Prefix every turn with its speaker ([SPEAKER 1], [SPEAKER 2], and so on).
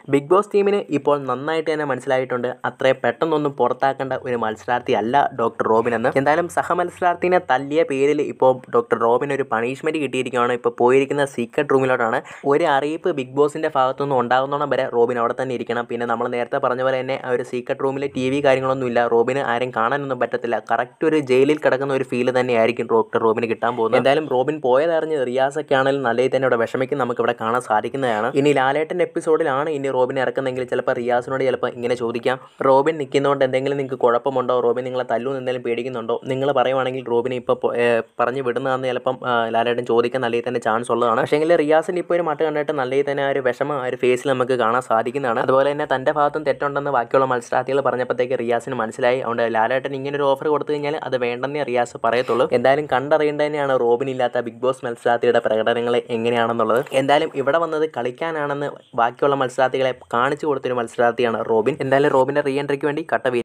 [SPEAKER 1] big boss ടീമിന് ഇപ്പോൾ നന്നായിട്ട് തന്നെ മനസ്സിലായിട്ടുണ്ട് അത്രേ പെട്ടെന്നൊന്നും പുറത്താക്കേണ്ട ഒരു മത്സരാർത്ഥി അല്ല ഡോക്ടർ റോബിൻ എന്ന് എന്തായാലും സഹമത്സരാർത്ഥിനെ തല്ലിയ പേരിൽ ഇപ്പോൾ ഡോക്ടർ റോബിന് ഒരു പണിഷ്മെൻറ്റ് കിട്ടിയിരിക്കുകയാണ് ഇപ്പോൾ പോയിരിക്കുന്ന സീക്രട്ട് റൂമിലോട്ടാണ് ഒരു അറിയിപ്പ് ബിഗ് ബോസിൻ്റെ ഭാഗത്തുനിന്ന് ഉണ്ടാകുന്നോണം വരെ റോബിൻ അവിടെ തന്നെ ഇരിക്കണം പിന്നെ നമ്മൾ നേരത്തെ പറഞ്ഞ പോലെ തന്നെ ആ ഒരു സീക്രട്ട് റൂമിൽ ടി വി കാര്യങ്ങളൊന്നും ഇല്ല റോബിന് ആരും കാണാനൊന്നും പറ്റത്തില്ല കറക്റ്റ് ഒരു ജയിലിൽ കിടക്കുന്ന ഒരു ഫീല് തന്നെയായിരിക്കും ഡോക്ടർ റോബിന് കിട്ടാൻ പോകുന്നത് എന്തായാലും റോബിൻ പോയതറിഞ്ഞ് റിയാസൊക്കെ ആണെങ്കിലും നല്ല രീതിയിൽ തന്നെ ഇവിടെ വിഷമിക്കും നമുക്ക് ഇവിടെ കാണാൻ സാധിക്കുന്നതാണ് ഇനി ലാലേട്ടൻ്റെ എപ്പിസോഡിലാണ് ഇനി റോബിനെ ഇറക്കുന്നെങ്കിൽ ചിലപ്പോൾ റിയാസിനോട് ചിലപ്പോൾ ഇങ്ങനെ ചോദിക്കാം റോബിൻ നിൽക്കുന്നതുകൊണ്ട് എന്തെങ്കിലും നിങ്ങൾക്ക് കുഴപ്പമുണ്ടോ റോബിൻ നിങ്ങളെ തല്ലു എന്തെങ്കിലും പേടിക്കുന്നുണ്ടോ നിങ്ങൾ പറയുവാണെങ്കിൽ റോബിനെ ഇപ്പോൾ പൊ- ഏ, പറഞ്ഞു വിടുന്നതെന്ന് ചിലപ്പം ആ, ലാലേട്ടൻ ചോദിക്കാൻ നല്ല രീതിയിൽ തന്നെ ചാൻസ് ഉള്ളതാണ് പക്ഷേങ്കിൽ റിയാസിൻ്റെ ഇപ്പോൾ ഒരു മട്ട് കണ്ടിട്ട് നല്ല രീതിയിൽ തന്നെ ആ ഒരു വിഷമം ആ ഒരു ഫേസിൽ നമുക്ക് കാണാൻ സാധിക്കുന്നതാണ് അതുപോലെ തന്നെ തൻ്റെ ഭാഗത്തും തെറ്റുണ്ടെന്ന് ബാക്കിയുള്ള മത്സരാർത്ഥികൾ പറഞ്ഞപ്പോഴത്തേക്ക് റിയാസിന് മനസ്സിലായി അതുകൊണ്ട് ലാലേട്ടൻ ഇങ്ങനെ ഒരു ഓഫർ കൊടുത്തു കഴിഞ്ഞാൽ അത് വേണ്ടെന്നേ റിയാസ് പറയത്തുള്ളൂ എന്തായാലും കണ്ടറിയേണ്ടത് തന്നെയാണ് റോബിൻ ഇല്ലാത്ത ബിഗ് ബോസ് മത്സരാർത്ഥിയുടെ പ്രകടനങ്ങൾ എങ്ങനെയാണെന്നുള്ളത് എന്തായാലും ഇവിടെ വന്നത് കളിക്കാനാണെന്ന് ബാക്കിയുള്ള മത്സരാർത്ഥികളെ കാണിച്ചു കൊടുത്തൊരു മത്സരാർത്ഥിയാണ് റോബിൻ എന്തായാലും റോബിൻ്റെ റീ എൻട്രിക്ക് വേണ്ടി കട്ട